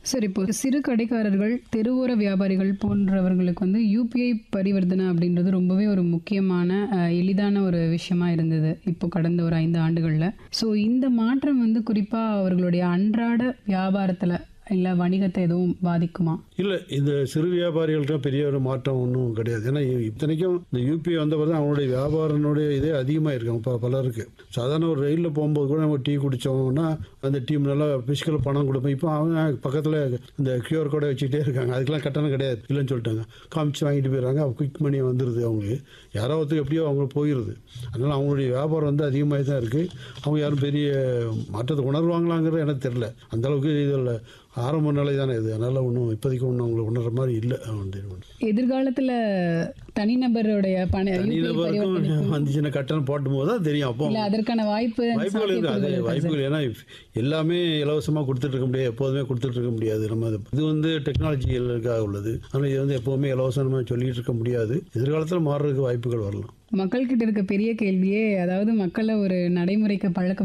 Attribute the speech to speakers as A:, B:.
A: Sir இப்போ சிறு கடைக்காரர்கள் தெருவோர வியாபாரிகள் போன்றவர்களுக்கு வந்து யூபிஐ பரிவர்த்தனை அப்படின்றது ரொம்பவே ஒரு முக்கியமான அஹ், எளிதான ஒரு விஷயமா இருந்தது இப்போ கடந்த ஒரு ஐந்து ஆண்டுகளில் ஸோ இந்த மாற்றம் வந்து குறிப்பாக அவர்களுடைய அன்றாட வியாபாரத்தில் இல்லை வணிகத்தை எதுவும் பாதிக்குமா
B: இல்லை இந்த சிறு வியாபாரிகள்ட்ட பெரிய ஒரு மாற்றம் ஒன்றும் கிடையாது ஏன்னா இ- இத்தனைக்கும் இந்த யூபிஐ வந்த பிறகு அவங்களுடைய வியாபாரனுடைய இதே அதிகமாக இருக்கும் இப்போ பலருக்கு சாதாரண ஒரு ரயிலில் போகும்போது கூட நம்ம டீ குடித்தோம்னா அந்த டீம் நல்லா பிசிக்கல் பணம் கொடுப்போம் இப்போ அவங்க பக்கத்தில் இந்த கியூஆர் கோடை வச்சுக்கிட்டே இருக்காங்க அதுக்கெல்லாம் கட்டணம் கிடையாது இல்லைன்னு சொல்லிட்டாங்க காமிச்சு வாங்கிட்டு போயிடுறாங்க குயிக் மணி வந்துடுது அவங்களுக்கு யாரோ ஒருத்தர் எப்படியோ அவங்க போயிடுது அதனால் அவங்களுடைய வியாபாரம் வந்து அதிகமாக தான் இருக்குது அவங்க யாரும் பெரிய மாற்றத்தை உணர்வாங்களாங்கிறது எனக்கு தெரில அந்த அளவுக்கு இதில் ஆரம்ப நிலை தானே இது அதனால் ஒன்றும் இப்போதைக்கு ஒன்றும் அவங்களுக்கு உணர்ற மாதிரி இல்லை
A: எதிர்காலத்தில் தனிநபருடைய பண UPI பரிவர்த்தனை
B: தனிநபருக்கும் வந்துச்சுன்னா கட்டணம் போட்டும் போது தான் தெரியும் அப்போ
A: இல்லை அதற்கான வாய்ப்பு
B: வாய்ப்புகள் இருக்குது அது
A: சாத்தியக்கூறுகள் இருக்கா சார்?
B: வாய்ப்புகள் ஏன்னா எல்லாமே இலவசமாக கொடுத்துட்டு இருக்க முடியாது எப்போதுமே கொடுத்துட்டு இருக்க முடியாது நம்ம அது- இது வந்து டெக்னாலஜிகளுக்காக உள்ளது ஆனால் இது வந்து எப்போவுமே இலவசமாக சொல்லிட்டு இருக்க முடியாது எதிர்காலத்தில் மாறுறதுக்கு வாய்ப்புகள் வரலாம்
A: மக்கள்கிட்ட இருக்க பெரிய கேள்வியே அதாவது மக்களை ஒரு நடைமுறைக்கு பழக்க